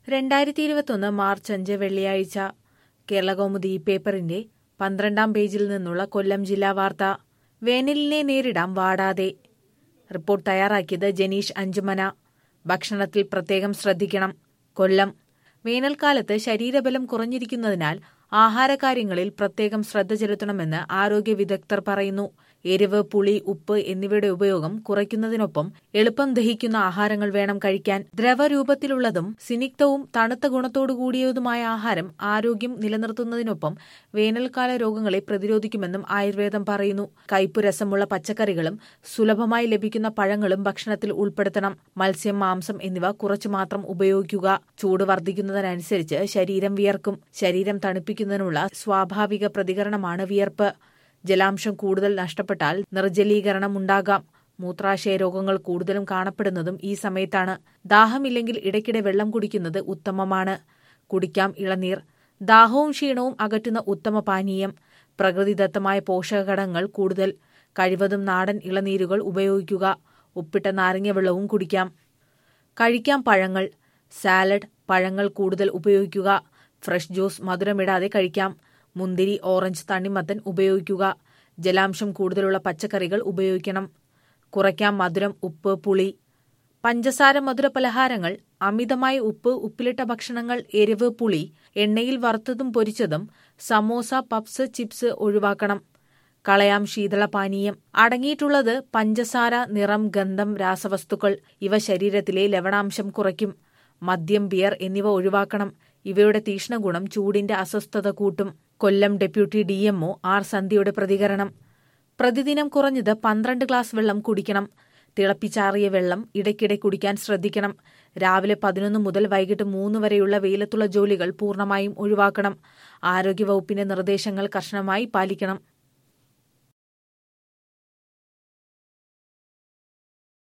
രണ്ടായിരത്തി ഇരുപത്തൊന്ന് മാർച്ച് അഞ്ച് വെള്ളിയാഴ്ച കേരളകൗമുദി ഈ പേപ്പറിന്റെ പന്ത്രണ്ടാം പേജിൽ നിന്നുള്ള കൊല്ലം ജില്ലാ വാർത്ത വേനലിനെ നേരിടാം വാടാതെ റിപ്പോർട്ട് തയ്യാറാക്കിയത് ജനീഷ് അഞ്ചുമന ഭക്ഷണത്തിൽ പ്രത്യേകം ശ്രദ്ധിക്കണം കൊല്ലം വേനൽക്കാലത്ത് ശരീരബലം കുറഞ്ഞിരിക്കുന്നതിനാൽ ആഹാരകാര്യങ്ങളിൽ പ്രത്യേകം ശ്രദ്ധ ചെലുത്തണമെന്ന് ആരോഗ്യ വിദഗ്ധർ പറയുന്നു എരിവ് പുളി ഉപ്പ് എന്നിവയുടെ ഉപയോഗം കുറയ്ക്കുന്നതിനൊപ്പം എളുപ്പം ദഹിക്കുന്ന ആഹാരങ്ങൾ വേണം കഴിക്കാൻ ദ്രവരൂപത്തിലുള്ളതും സിനിഗ്ധവും തണുത്ത ഗുണത്തോടുകൂടിയതുമായ ആഹാരം ആരോഗ്യം നിലനിർത്തുന്നതിനൊപ്പം വേനൽക്കാല രോഗങ്ങളെ പ്രതിരോധിക്കുമെന്നും ആയുർവേദം പറയുന്നു കയ്പു രസമുള്ള പച്ചക്കറികളും സുലഭമായി ലഭിക്കുന്ന പഴങ്ങളും ഭക്ഷണത്തിൽ ഉൾപ്പെടുത്തണം മത്സ്യം മാംസം എന്നിവ കുറച്ചു മാത്രം ഉപയോഗിക്കുക ചൂട് വർദ്ധിക്കുന്നതിനനുസരിച്ച് ശരീരം വിയർക്കും ശരീരം തണുപ്പിക്കുന്നതിനുള്ള സ്വാഭാവിക പ്രതികരണമാണ് വിയർപ്പ് ജലാംശം കൂടുതൽ നഷ്ടപ്പെട്ടാൽ നിർജ്ജലീകരണം ഉണ്ടാകാം മൂത്രാശയ രോഗങ്ങൾ കൂടുതലും കാണപ്പെടുന്നതും ഈ സമയത്താണ് ദാഹമില്ലെങ്കിൽ ഇടയ്ക്കിടെ വെള്ളം കുടിക്കുന്നത് ഉത്തമമാണ് കുടിക്കാം ഇളനീർ ദാഹവും ക്ഷീണവും അകറ്റുന്ന ഉത്തമ പാനീയം പ്രകൃതിദത്തമായ പോഷകഘടകങ്ങൾ കൂടുതൽ കഴിവതും നാടൻ ഇളനീരുകൾ ഉപയോഗിക്കുക ഉപ്പിട്ട നാരങ്ങ വെള്ളവും കുടിക്കാം കഴിക്കാം പഴങ്ങൾ സാലഡ് പഴങ്ങൾ കൂടുതൽ ഉപയോഗിക്കുക ഫ്രഷ് ജ്യൂസ് മധുരമിടാതെ കഴിക്കാം മുന്തിരി ഓറഞ്ച് തണ്ണിമത്തൻ ഉപയോഗിക്കുക ജലാംശം കൂടുതലുള്ള പച്ചക്കറികൾ ഉപയോഗിക്കണം കുറയ്ക്കാം മധുരം ഉപ്പ് പുളി പഞ്ചസാര മധുര പലഹാരങ്ങൾ അമിതമായ ഉപ്പ് ഉപ്പിലിട്ട ഭക്ഷണങ്ങൾ എരിവ് പുളി എണ്ണയിൽ വറുത്തതും പൊരിച്ചതും സമോസ പപ്സ് ചിപ്സ് ഒഴിവാക്കണം കളയാം ശീതളപാനീയം അടങ്ങിയിട്ടുള്ളത് പഞ്ചസാര നിറം ഗന്ധം രാസവസ്തുക്കൾ ഇവ ശരീരത്തിലെ ലവണാംശം കുറയ്ക്കും മദ്യം ബിയർ എന്നിവ ഒഴിവാക്കണം ഇവയുടെ തീക്ഷ്ണഗുണം ചൂടിന്റെ അസ്വസ്ഥത കൂട്ടും കൊല്ലം ഡെപ്യൂട്ടി ഡിഎംഒ ആർ സന്ധ്യയുടെ പ്രതികരണം പ്രതിദിനം കുറഞ്ഞത് പന്ത്രണ്ട് ഗ്ലാസ് വെള്ളം കുടിക്കണം തിളപ്പിച്ചാറിയ വെള്ളം ഇടയ്ക്കിടെ കുടിക്കാൻ ശ്രദ്ധിക്കണം രാവിലെ പതിനൊന്ന് മുതൽ വൈകിട്ട് മൂന്ന് വരെയുള്ള വെയിലത്തുള്ള ജോലികൾ പൂർണ്ണമായും ഒഴിവാക്കണം ആരോഗ്യവകുപ്പിന്റെ നിർദ്ദേശങ്ങൾ കർശനമായി പാലിക്കണം